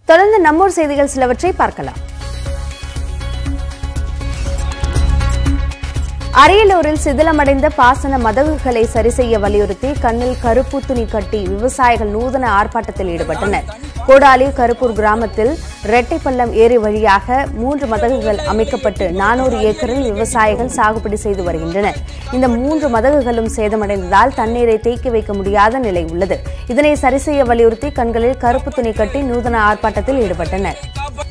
தொடர்ந்து நம்மூர் செய்திகள் சிலவற்றை பார்க்கலாம் அரியலூரில் சிதிலமடைந்த பாசன மதகுகளை சரி செய்ய வலியுறுத்தி கண்ணில் கருப்பு துணி கட்டி விவசாயிகள் நூதன ஆர்ப்பாட்டத்தில் ஈடுபட்டனர் கோடாலி கருப்பூர் கிராமத்தில் ரெட்டைப்பள்ளம் ஏரி வழியாக மூன்று மதகுகள் அமைக்கப்பட்டு நானூறு ஏக்கரில் விவசாயிகள் சாகுபடி செய்து வருகின்றனர் இந்த மூன்று மதகுகளும் சேதமடைந்ததால் தண்ணீரை தேக்கி வைக்க முடியாத நிலை உள்ளது இதனை சரி செய்ய வலியுறுத்தி கண்களில் கருப்பு துணி கட்டி நூதன ஆர்ப்பாட்டத்தில் ஈடுபட்டனர்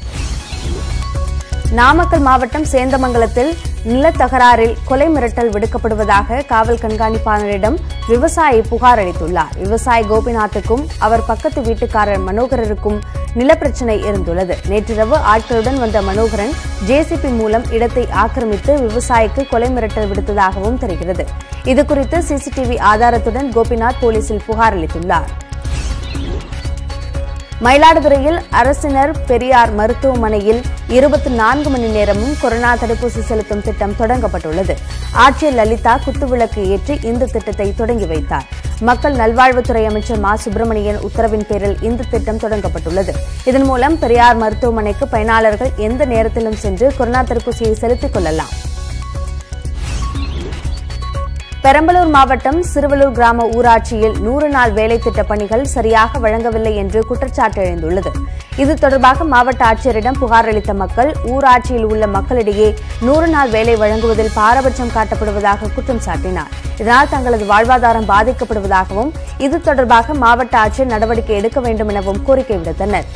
நாமக்கல் மாவட்டம் சேந்தமங்கலத்தில் நிலத்தகராறில் கொலை மிரட்டல் விடுக்கப்படுவதாக காவல் கண்காணிப்பாளரிடம் விவசாயி புகார் அளித்துள்ளார் விவசாயி கோபிநாத்துக்கும் அவர் பக்கத்து வீட்டுக்காரர் மனோகரருக்கும் நிலப்பிரச்சினை இருந்துள்ளது நேற்றிரவு ஆட்களுடன் வந்த மனோகரன் ஜேசிபி மூலம் இடத்தை ஆக்கிரமித்து விவசாயிக்கு கொலை மிரட்டல் விடுத்ததாகவும் தெரிகிறது இதுகுறித்து சிசிடிவி ஆதாரத்துடன் கோபிநாத் போலீசில் புகார் அளித்துள்ளார் மயிலாடுதுறையில் அரசினர் பெரியார் மருத்துவமனையில் இருபத்தி நான்கு மணி நேரமும் கொரோனா தடுப்பூசி செலுத்தும் திட்டம் தொடங்கப்பட்டுள்ளது ஆட்சியர் லலிதா குத்துவிளக்கு ஏற்றி இந்த திட்டத்தை தொடங்கி வைத்தார் மக்கள் நல்வாழ்வுத்துறை அமைச்சர் மா சுப்பிரமணியன் உத்தரவின் பேரில் இந்த திட்டம் தொடங்கப்பட்டுள்ளது இதன் மூலம் பெரியார் மருத்துவமனைக்கு பயனாளர்கள் எந்த நேரத்திலும் சென்று கொரோனா தடுப்பூசியை செலுத்திக் கொள்ளலாம் பெரம்பலூர் மாவட்டம் சிறுவலூர் கிராம ஊராட்சியில் நூறு நாள் வேலை திட்ட பணிகள் சரியாக வழங்கவில்லை என்று குற்றச்சாட்டு எழுந்துள்ளது இது தொடர்பாக மாவட்ட ஆட்சியரிடம் புகார் அளித்த மக்கள் ஊராட்சியில் உள்ள மக்களிடையே நூறு நாள் வேலை வழங்குவதில் பாரபட்சம் காட்டப்படுவதாக குற்றம் சாட்டினார் இதனால் தங்களது வாழ்வாதாரம் பாதிக்கப்படுவதாகவும் இது தொடர்பாக மாவட்ட ஆட்சியர் நடவடிக்கை எடுக்க வேண்டும் எனவும் கோரிக்கை விடுத்தனர்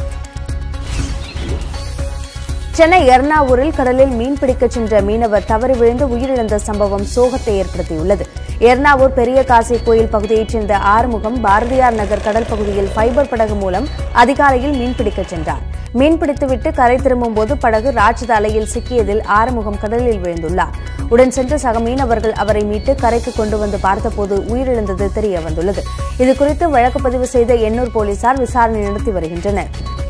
சென்னை எர்ணாவூரில் கடலில் மீன்பிடிக்க சென்ற மீனவர் தவறி விழுந்து உயிரிழந்த சம்பவம் சோகத்தை ஏற்படுத்தியுள்ளது எர்ணாவூர் பெரிய காசி கோயில் பகுதியைச் சேர்ந்த ஆறுமுகம் பாரதியார் நகர் கடல் பகுதியில் ஃபைபர் படகு மூலம் அதிகாலையில் மீன்பிடிக்க சென்றார் மீன்பிடித்துவிட்டு கரை திரும்பும் போது படகு ராட்சத அலையில் சிக்கியதில் ஆறுமுகம் கடலில் விழுந்துள்ளார் உடன் சென்ற சக மீனவர்கள் அவரை மீட்டு கரைக்கு கொண்டு வந்து பார்த்தபோது உயிரிழந்தது தெரிய வந்துள்ளது இதுகுறித்து வழக்கு பதிவு செய்த எண்ணூர் போலீசார் விசாரணை நடத்தி வருகின்றனர்